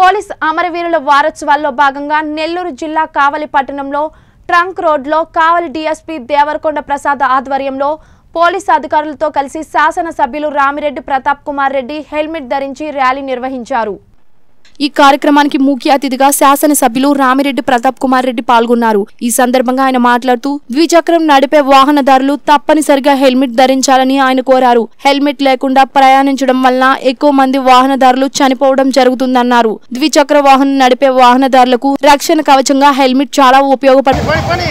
police అమరవీరుల వారోత్సవాల్లో భాగంగా నెల్లూరు జిల్లా కావలి పట్టణంలో ట్రంక్ రోడ్లో కావలి డీఎస్పీ దేవరకొండ ప్రసాద్ ఆధ్వర్యంలో పోలీస్ అధికారులతో కలిసి శాసనసభ్యులు రామిరెడ్డి ప్రతాప్ కుమార్ రెడ్డి హెల్మెట్ ధరించి ర్యాలీ నిర్వహించారు ఈ కార్యక్రమానికి ముఖ్య అతిథిగా శాసనసభ్యులు రామిరెడ్డి ప్రతాప్ కుమార్ రెడ్డి పాల్గొన్నారు ఈ సందర్భంగా ఆయన మాట్లాడుతూ ద్విచక్రం నడిపే వాహనదారులు తప్పనిసరిగా హెల్మెట్ ధరించాలని ఆయన కోరారు హెల్మెట్ లేకుండా ప్రయాణించడం వల్ల ఎక్కువ మంది వాహనదారులు చనిపోవడం జరుగుతుందన్నారు ద్విచక్ర వాహనం నడిపే వాహనదారులకు రక్షణ కవచంగా హెల్మెట్ చాలా ఉపయోగపడుతుంది పని పని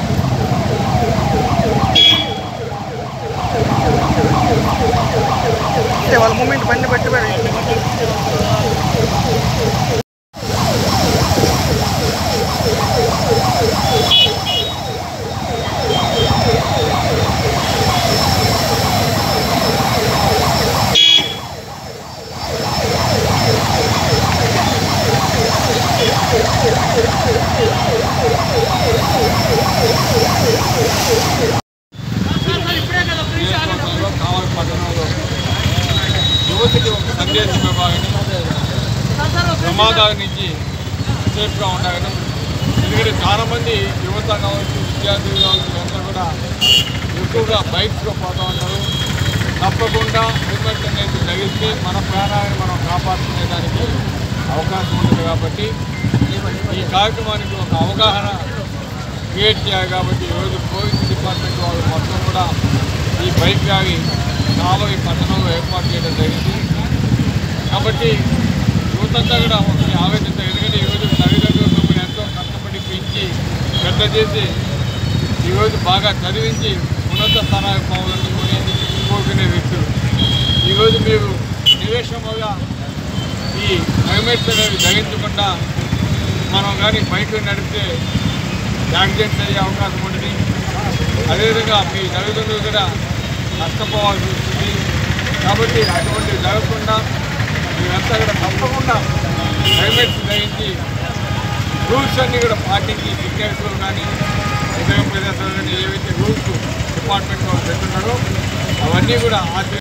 అంటే వాళ్ళ మూమెంట్ బండి పట్టి నియోజకవర్గంలో కావలి పట్టణంలో యువతకి ఒక సందేశం ఇవ్వాలని ప్రమాదాల నుంచి సేఫ్గా ఉండాలని ఎందుకంటే చాలామంది యువత కావచ్చు విద్యార్థులు కావచ్చు వీళ్ళందరూ కూడా ఎక్కువగా బైక్స్లో పోతూ ఉంటారు తప్పకుండా హెల్మెట్ అనేది తగిలిస్తే మన ప్రాణాలను మనం కాపాడుకునే దానికి అవకాశం ఉంటుంది కాబట్టి ఈ కార్యక్రమానికి ఒక అవగాహన క్రియేట్ చేయాలి కాబట్టి ఈరోజు పోలీస్ డిపార్ట్మెంట్ వాళ్ళు మొత్తం కూడా ఈ బైక్ ర్యాలీ కావలి పట్టణంలో ఏర్పాటు చేయడం జరిగింది కాబట్టి యువతంతా కూడా ఒక ఆలోచించాలి ఎందుకంటే ఈరోజు తల్లిదండ్రులు మిమ్మల్ని ఎంతో కష్టపడి పెంచి పెద్ద చేసి ఈరోజు బాగా చదివించి ఉన్నత స్థానాలకు పోవాలని కోరుకునే వ్యక్తులు ఈరోజు మీరు నివేశముగా ఈ హెల్మెట్స్ అనేవి ధరించకుండా మనం కానీ బైక్ నడిపితే యాక్సిడెంట్స్ అయ్యే అవకాశం ఉంటుంది అదేవిధంగా మీ తల్లిదండ్రులు కూడా నష్టపోవాల్సి వస్తుంది కాబట్టి అటువంటి జరగకుండా మీరంతా కూడా తప్పకుండా హెల్మెట్స్ ధరించి రూల్స్ అన్నీ కూడా పాటించి సిగ్నల్స్లో కానీ ఇతర ప్రదేశాల్లో కానీ ఏవైతే రూల్స్ డిపార్ట్మెంట్ వాళ్ళు పెట్టున్నారో అవన్నీ కూడా ఆచరి